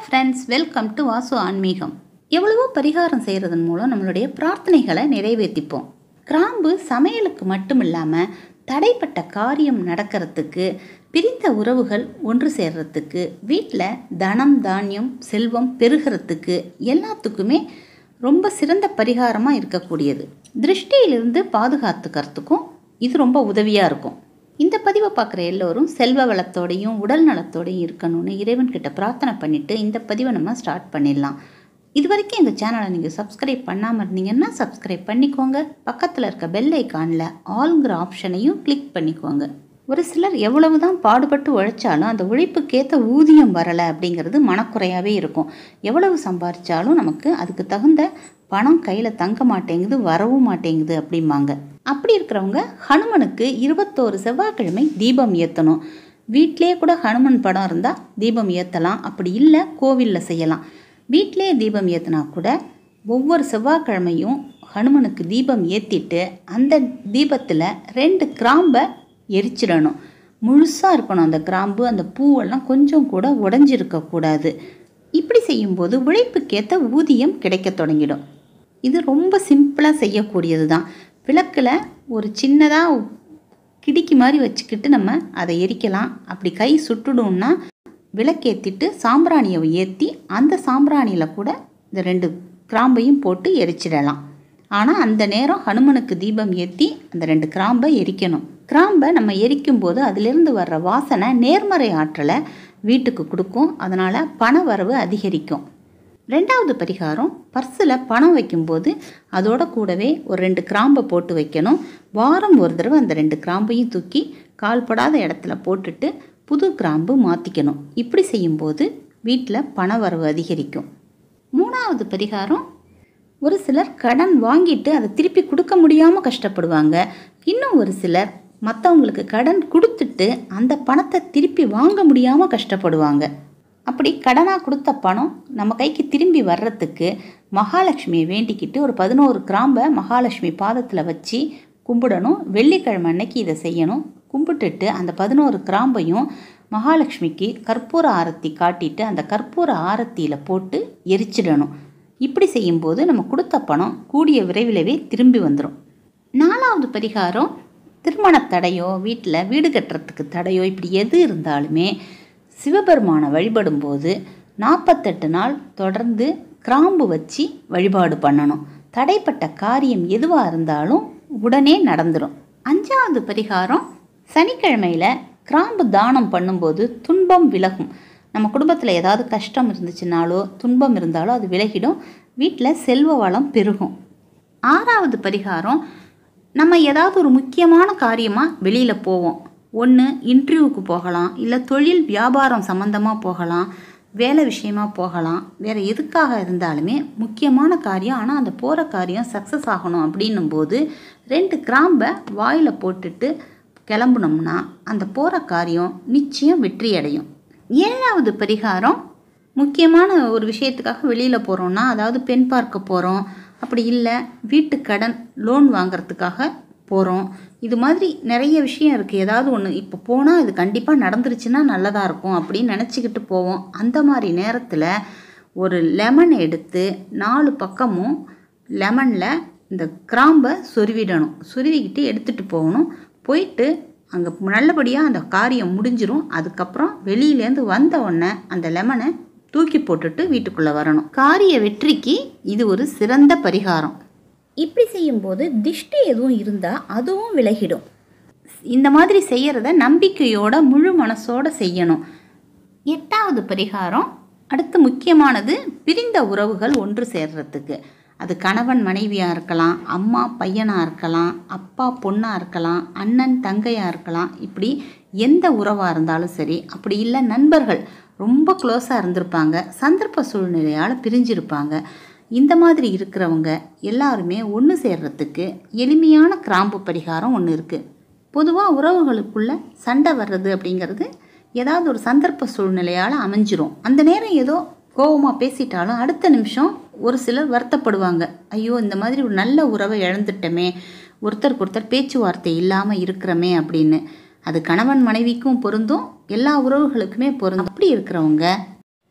friends welcome to Vasu ஆன்மீகம் எவ்வளவோ பரிகாரம் செய்கிறதன் மூலம் நம்மளுடைய பிரார்த்தனைகளை நிறைவேற்றிப்போம் கிராம்பு சமையலுக்கு மட்டும் இல்லாமல் தடைப்பட்ட காரியம் நடக்கிறதுக்கு பிரிந்த உறவுகள் ஒன்று சேர்றதுக்கு வீட்டில் தனம் தானியம் செல்வம் பெருகிறதுக்கு எல்லாத்துக்குமே ரொம்ப சிறந்த பரிகாரமாக இருக்கக்கூடியது திருஷ்டியிலிருந்து பாதுகாத்துக்கிறதுக்கும் இது ரொம்ப உதவியாக இருக்கும் இந்த பதிவை பார்க்குற எல்லோரும் செல்வ வளத்தோடையும் உடல் நலத்தோடையும் இருக்கணும்னு இறைவன்கிட்ட பிரார்த்தனை பண்ணிவிட்டு இந்த பதிவை நம்ம ஸ்டார்ட் பண்ணிடலாம் இது வரைக்கும் இந்த சேனலை நீங்கள் சப்ஸ்கிரைப் பண்ணாமல் இருந்தீங்கன்னா சப்ஸ்கிரைப் பண்ணிக்கோங்க பக்கத்தில் இருக்க பெல் ஐக்கானில் ஆல்ங்கிற ஆப்ஷனையும் கிளிக் பண்ணிக்கோங்க ஒரு சிலர் எவ்வளவு தான் பாடுபட்டு உழைச்சாலும் அந்த உழைப்புக்கேற்ற ஊதியம் வரலை அப்படிங்கிறது மனக்குறையாகவே இருக்கும் எவ்வளவு சம்பாதிச்சாலும் நமக்கு அதுக்கு தகுந்த பணம் கையில் தங்க மாட்டேங்குது வரவும் மாட்டேங்குது அப்படிம்பாங்க அப்படி இருக்கிறவங்க ஹனுமனுக்கு இருபத்தோரு செவ்வாய்க்கிழமை தீபம் ஏற்றணும் வீட்டிலே கூட ஹனுமன் படம் இருந்தால் தீபம் ஏற்றலாம் அப்படி இல்லை கோவிலில் செய்யலாம் வீட்டிலே தீபம் ஏற்றினா கூட ஒவ்வொரு செவ்வாய்க்கிழமையும் ஹனுமனுக்கு தீபம் ஏற்றிட்டு அந்த தீபத்தில் ரெண்டு கிராம்பை எரிச்சிடணும் முழுசாக இருக்கணும் அந்த கிராம்பு அந்த பூவெல்லாம் கொஞ்சம் கூட உடஞ்சிருக்கக்கூடாது இப்படி செய்யும்போது உழைப்புக்கேற்ற ஊதியம் கிடைக்க தொடங்கிடும் இது ரொம்ப சிம்பிளாக செய்யக்கூடியது தான் விளக்கில் ஒரு சின்னதாக கிடிக்கி மாதிரி வச்சுக்கிட்டு நம்ம அதை எரிக்கலாம் அப்படி கை சுட்டுடும்னா விளக்கேற்றிட்டு சாம்பிராணியை ஏற்றி அந்த சாம்பிராணியில் கூட இந்த ரெண்டு கிராம்பையும் போட்டு எரிச்சிடலாம் ஆனால் அந்த நேரம் ஹனுமனுக்கு தீபம் ஏற்றி அந்த ரெண்டு கிராம்பை எரிக்கணும் கிராம்பை நம்ம எரிக்கும் போது அதிலிருந்து வர்ற வாசனை நேர்மறை ஆற்றலை வீட்டுக்கு கொடுக்கும் அதனால் பண வரவு அதிகரிக்கும் ரெண்டாவது பரிகாரம் பர்ஸில் பணம் வைக்கும்போது அதோட கூடவே ஒரு ரெண்டு கிராம்பை போட்டு வைக்கணும் வாரம் ஒரு தடவை அந்த ரெண்டு கிராம்பையும் தூக்கி கால்படாத இடத்துல போட்டுட்டு புது கிராம்பு மாற்றிக்கணும் இப்படி செய்யும்போது வீட்டில் பண வரவு அதிகரிக்கும் மூணாவது பரிகாரம் ஒரு சிலர் கடன் வாங்கிட்டு அதை திருப்பி கொடுக்க முடியாமல் கஷ்டப்படுவாங்க இன்னும் ஒரு சிலர் மற்றவங்களுக்கு கடன் கொடுத்துட்டு அந்த பணத்தை திருப்பி வாங்க முடியாமல் கஷ்டப்படுவாங்க அப்படி கடனாக கொடுத்த பணம் நம்ம கைக்கு திரும்பி வர்றதுக்கு மகாலட்சுமியை வேண்டிக்கிட்டு ஒரு பதினோரு கிராம்பை மகாலட்சுமி பாதத்தில் வச்சு கும்பிடணும் வெள்ளிக்கிழமை அன்னைக்கு இதை செய்யணும் கும்பிட்டுட்டு அந்த பதினோரு கிராம்பையும் மகாலட்சுமிக்கு கற்பூர ஆரத்தி காட்டிட்டு அந்த கற்பூர ஆரத்தியில் போட்டு எரிச்சிடணும் இப்படி செய்யும்போது நம்ம கொடுத்த பணம் கூடிய விரைவிலவே திரும்பி வந்துடும் நாலாவது பரிகாரம் திருமண தடையோ வீட்டில் வீடு கட்டுறதுக்கு தடையோ இப்படி எது இருந்தாலுமே சிவபெருமானை வழிபடும்போது நாற்பத்தெட்டு நாள் தொடர்ந்து கிராம்பு வச்சு வழிபாடு பண்ணணும் தடைப்பட்ட காரியம் எதுவாக இருந்தாலும் உடனே நடந்துடும் அஞ்சாவது பரிகாரம் சனிக்கிழமையில் கிராம்பு தானம் பண்ணும்போது துன்பம் விலகும் நம்ம குடும்பத்தில் ஏதாவது கஷ்டம் இருந்துச்சுனாலோ துன்பம் இருந்தாலோ அது விலகிடும் வீட்டில் செல்வ வளம் பெருகும் ஆறாவது பரிகாரம் நம்ம ஏதாவது ஒரு முக்கியமான காரியமாக வெளியில் போவோம் ஒன்று இன்டர்வியூவுக்கு போகலாம் இல்லை தொழில் வியாபாரம் சம்மந்தமாக போகலாம் வேலை விஷயமா போகலாம் வேறு எதுக்காக இருந்தாலுமே முக்கியமான காரியம் ஆனால் அந்த போகிற காரியம் சக்ஸஸ் ஆகணும் அப்படின்னும் போது ரெண்டு கிராம்பை வாயில் போட்டுட்டு கிளம்புனோம்னா அந்த போகிற காரியம் நிச்சயம் வெற்றி அடையும் ஏழாவது பரிகாரம் முக்கியமான ஒரு விஷயத்துக்காக வெளியில் போகிறோன்னா அதாவது பெண் பார்க்க போகிறோம் அப்படி இல்லை வீட்டு கடன் லோன் வாங்கிறதுக்காக போகிறோம் இது மாதிரி நிறைய விஷயம் இருக்குது ஏதாவது ஒன்று இப்போ போனால் இது கண்டிப்பாக நடந்துருச்சுன்னா நல்லதாக இருக்கும் அப்படின்னு நினச்சிக்கிட்டு போவோம் அந்த மாதிரி நேரத்தில் ஒரு லெமன் எடுத்து நாலு பக்கமும் லெமனில் இந்த கிராம்பை சொருவிடணும் சொருவிக்கிட்டு எடுத்துகிட்டு போகணும் போயிட்டு அங்கே நல்லபடியாக அந்த காரியம் முடிஞ்சிரும் அதுக்கப்புறம் வெளியிலேருந்து வந்த உடனே அந்த லெமனை தூக்கி போட்டுட்டு வீட்டுக்குள்ளே வரணும் காரிய வெற்றிக்கு இது ஒரு சிறந்த பரிகாரம் இப்படி செய்யும்போது திஷ்டி எதுவும் இருந்தால் அதுவும் விலகிடும் இந்த மாதிரி செய்கிறத நம்பிக்கையோட முழு மனசோட செய்யணும் எட்டாவது பரிகாரம் அடுத்து முக்கியமானது பிரிந்த உறவுகள் ஒன்று சேர்றதுக்கு அது கணவன் மனைவியாக இருக்கலாம் அம்மா பையனாக இருக்கலாம் அப்பா பொண்ணாக இருக்கலாம் அண்ணன் தங்கையாக இருக்கலாம் இப்படி எந்த உறவாக இருந்தாலும் சரி அப்படி இல்லை நண்பர்கள் ரொம்ப க்ளோஸாக இருந்திருப்பாங்க சந்தர்ப்ப சூழ்நிலையால் பிரிஞ்சிருப்பாங்க இந்த மாதிரி இருக்கிறவங்க எல்லாருமே ஒன்று சேர்றதுக்கு எளிமையான கிராம்பு பரிகாரம் ஒன்று இருக்குது பொதுவாக உறவுகளுக்குள்ள சண்டை வர்றது அப்படிங்கிறது ஏதாவது ஒரு சந்தர்ப்ப சூழ்நிலையால் அமைஞ்சிரும் அந்த நேரம் ஏதோ கோபமாக பேசிட்டாலும் அடுத்த நிமிஷம் ஒரு சிலர் வருத்தப்படுவாங்க ஐயோ இந்த மாதிரி ஒரு நல்ல உறவை இழந்துட்டோமே ஒருத்தருக்கு ஒருத்தர் பேச்சுவார்த்தை இல்லாமல் இருக்கிறோமே அப்படின்னு அது கணவன் மனைவிக்கும் பொருந்தும் எல்லா உறவுகளுக்குமே பொருந்தும் அப்படி இருக்கிறவங்க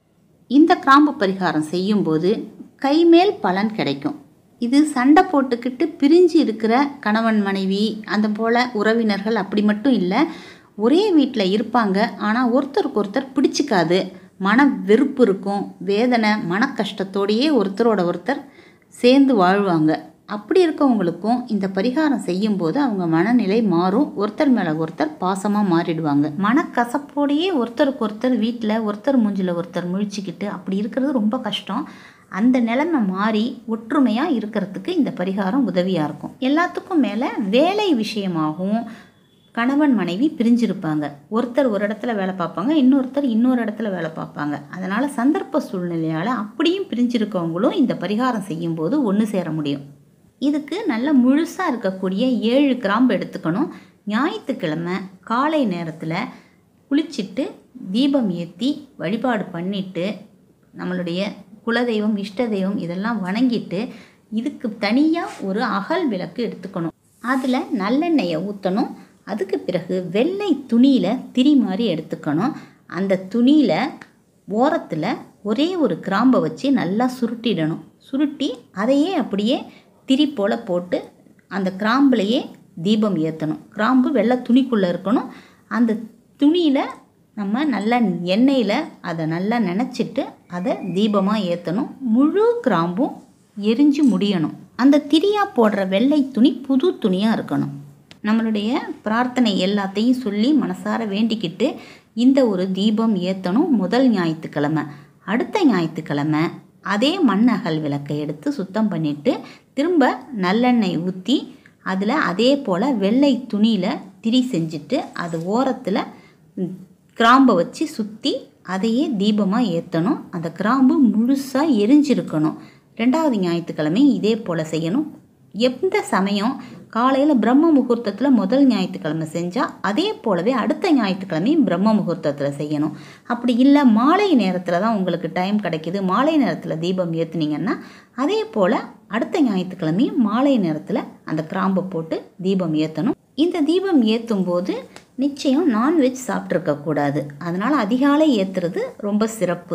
இந்த கிராம்பு பரிகாரம் செய்யும்போது கைமேல் பலன் கிடைக்கும் இது சண்டை போட்டுக்கிட்டு பிரிஞ்சு இருக்கிற கணவன் மனைவி அந்த போல் உறவினர்கள் அப்படி மட்டும் இல்லை ஒரே வீட்டில் இருப்பாங்க ஆனால் ஒருத்தருக்கு ஒருத்தர் பிடிச்சிக்காது மன வெறுப்பு இருக்கும் வேதனை மன கஷ்டத்தோடையே ஒருத்தரோட ஒருத்தர் சேர்ந்து வாழ்வாங்க அப்படி இருக்கவங்களுக்கும் இந்த பரிகாரம் செய்யும்போது அவங்க மனநிலை மாறும் ஒருத்தர் மேலே ஒருத்தர் பாசமாக மாறிடுவாங்க மனக்கசப்போடையே ஒருத்தருக்கு ஒருத்தர் வீட்டில் ஒருத்தர் மூஞ்சில் ஒருத்தர் முழிச்சுக்கிட்டு அப்படி இருக்கிறது ரொம்ப கஷ்டம் அந்த நிலைமை மாறி ஒற்றுமையாக இருக்கிறதுக்கு இந்த பரிகாரம் உதவியாக இருக்கும் எல்லாத்துக்கும் மேலே வேலை விஷயமாகவும் கணவன் மனைவி பிரிஞ்சிருப்பாங்க ஒருத்தர் ஒரு இடத்துல வேலை பார்ப்பாங்க இன்னொருத்தர் இன்னொரு இடத்துல வேலை பார்ப்பாங்க அதனால் சந்தர்ப்ப சூழ்நிலையால் அப்படியும் பிரிஞ்சிருக்கவங்களும் இந்த பரிகாரம் செய்யும்போது ஒன்று சேர முடியும் இதுக்கு நல்ல முழுசாக இருக்கக்கூடிய ஏழு கிராம்பு எடுத்துக்கணும் ஞாயிற்றுக்கிழமை காலை நேரத்தில் குளிச்சுட்டு தீபம் ஏற்றி வழிபாடு பண்ணிட்டு நம்மளுடைய குலதெய்வம் இஷ்ட தெய்வம் இதெல்லாம் வணங்கிட்டு இதுக்கு தனியாக ஒரு அகல் விளக்கு எடுத்துக்கணும் அதில் நல்லெண்ணெயை ஊற்றணும் அதுக்கு பிறகு வெள்ளை துணியில் திரி மாதிரி எடுத்துக்கணும் அந்த துணியில் ஓரத்தில் ஒரே ஒரு கிராம்பை வச்சு நல்லா சுருட்டிடணும் சுருட்டி அதையே அப்படியே திரி போல் போட்டு அந்த கிராம்புலையே தீபம் ஏற்றணும் கிராம்பு வெள்ளை துணிக்குள்ளே இருக்கணும் அந்த துணியில் நம்ம நல்லா எண்ணெயில் அதை நல்லா நினச்சிட்டு அதை தீபமாக ஏற்றணும் முழு கிராம்பும் எரிஞ்சு முடியணும் அந்த திரியாக போடுற வெள்ளை துணி புது துணியாக இருக்கணும் நம்மளுடைய பிரார்த்தனை எல்லாத்தையும் சொல்லி மனசார வேண்டிக்கிட்டு இந்த ஒரு தீபம் ஏற்றணும் முதல் ஞாயிற்றுக்கிழமை அடுத்த ஞாயிற்றுக்கிழமை அதே மண் அகல் விளக்கை எடுத்து சுத்தம் பண்ணிவிட்டு திரும்ப நல்லெண்ணெய் ஊற்றி அதில் அதே போல் வெள்ளை துணியில் திரி செஞ்சுட்டு அது ஓரத்தில் கிராம்பை வச்சு சுற்றி அதையே தீபமாக ஏற்றணும் அந்த கிராம்பு முழுசாக எரிஞ்சிருக்கணும் ரெண்டாவது ஞாயிற்றுக்கிழமை இதே போல் செய்யணும் எந்த சமயம் காலையில் பிரம்ம முகூர்த்தத்தில் முதல் ஞாயிற்றுக்கிழமை செஞ்சால் அதே போலவே அடுத்த ஞாயிற்றுக்கிழமையும் பிரம்ம முகூர்த்தத்தில் செய்யணும் அப்படி இல்லை மாலை நேரத்தில் தான் உங்களுக்கு டைம் கிடைக்கிது மாலை நேரத்தில் தீபம் ஏற்றுனீங்கன்னா அதே போல் அடுத்த ஞாயிற்றுக்கிழமையும் மாலை நேரத்தில் அந்த கிராம்பை போட்டு தீபம் ஏற்றணும் இந்த தீபம் ஏற்றும் போது நிச்சயம் நான்வெஜ் சாப்பிட்ருக்கக்கூடாது அதனால் அதிகாலை ஏற்றுறது ரொம்ப சிறப்பு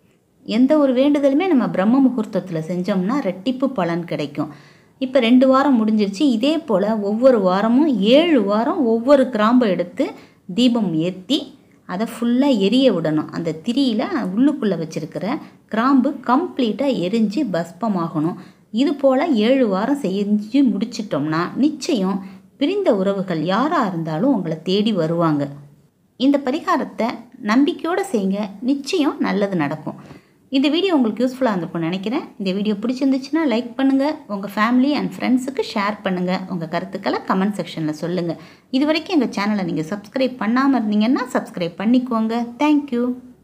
எந்த ஒரு வேண்டுதலுமே நம்ம பிரம்ம முகூர்த்தத்தில் செஞ்சோம்னா ரெட்டிப்பு பலன் கிடைக்கும் இப்போ ரெண்டு வாரம் முடிஞ்சிருச்சு இதே போல் ஒவ்வொரு வாரமும் ஏழு வாரம் ஒவ்வொரு கிராம்பை எடுத்து தீபம் ஏற்றி அதை ஃபுல்லாக எரிய விடணும் அந்த திரியில் உள்ளுக்குள்ளே வச்சுருக்கிற கிராம்பு கம்ப்ளீட்டாக எரிஞ்சு பஸ்பமாகணும் இது போல் ஏழு வாரம் செஞ்சு முடிச்சிட்டோம்னா நிச்சயம் பிரிந்த உறவுகள் யாராக இருந்தாலும் உங்களை தேடி வருவாங்க இந்த பரிகாரத்தை நம்பிக்கையோடு செய்யுங்க நிச்சயம் நல்லது நடக்கும் இந்த வீடியோ உங்களுக்கு யூஸ்ஃபுல்லாக இருந்திருக்கும்னு நினைக்கிறேன் இந்த வீடியோ பிடிச்சிருந்துச்சுன்னா லைக் பண்ணுங்கள் உங்கள் ஃபேமிலி அண்ட் ஃப்ரெண்ட்ஸுக்கு ஷேர் பண்ணுங்கள் உங்கள் கருத்துக்களை கமெண்ட் செக்ஷனில் சொல்லுங்கள் இது வரைக்கும் எங்கள் சேனலை நீங்கள் சப்ஸ்கிரைப் பண்ணாமல் இருந்தீங்கன்னா சப்ஸ்கிரைப் பண்ணிக்கோங்க தேங்க்யூ